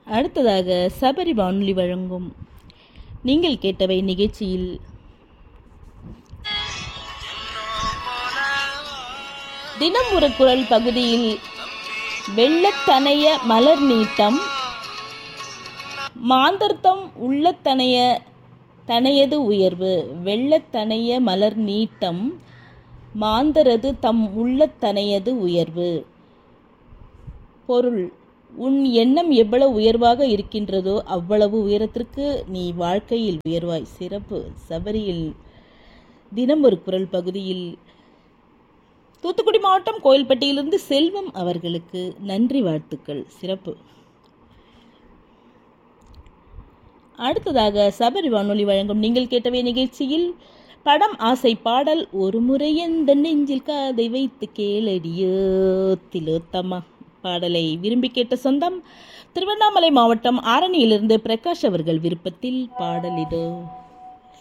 அடுத்ததாக சபரி வானொலி வழங்கும் நீங்கள் கேட்டவை நிகழ்ச்சியில் தினம் ஒரு குரல் பகுதியில் வெள்ளத்தனைய மலர் நீட்டம் மாந்தர்த்தம் உள்ளத்தனைய தனையது உயர்வு வெள்ளத்தனைய மலர் நீட்டம் மாந்தரது தம் உள்ளத்தனையது உயர்வு பொருள் உன் எண்ணம் எவ்வளவு உயர்வாக இருக்கின்றதோ அவ்வளவு உயரத்திற்கு நீ வாழ்க்கையில் உயர்வாய் சிறப்பு சபரியில் தினம் ஒரு குரல் பகுதியில் தூத்துக்குடி மாவட்டம் கோயில்பட்டியிலிருந்து செல்வம் அவர்களுக்கு நன்றி வாழ்த்துக்கள் சிறப்பு அடுத்ததாக சபரி வானொலி வழங்கும் நீங்கள் கேட்டவை நிகழ்ச்சியில் படம் ஆசை பாடல் ஒரு முறை எந்த நெஞ்சில் காதை வைத்து கேளடியோ திலோத்தமா பாடலை விரும்பி கேட்ட சொந்தம் திருவண்ணாமலை மாவட்டம் ஆரணியிலிருந்து பிரகாஷ் அவர்கள் விருப்பத்தில் பாடலிடோ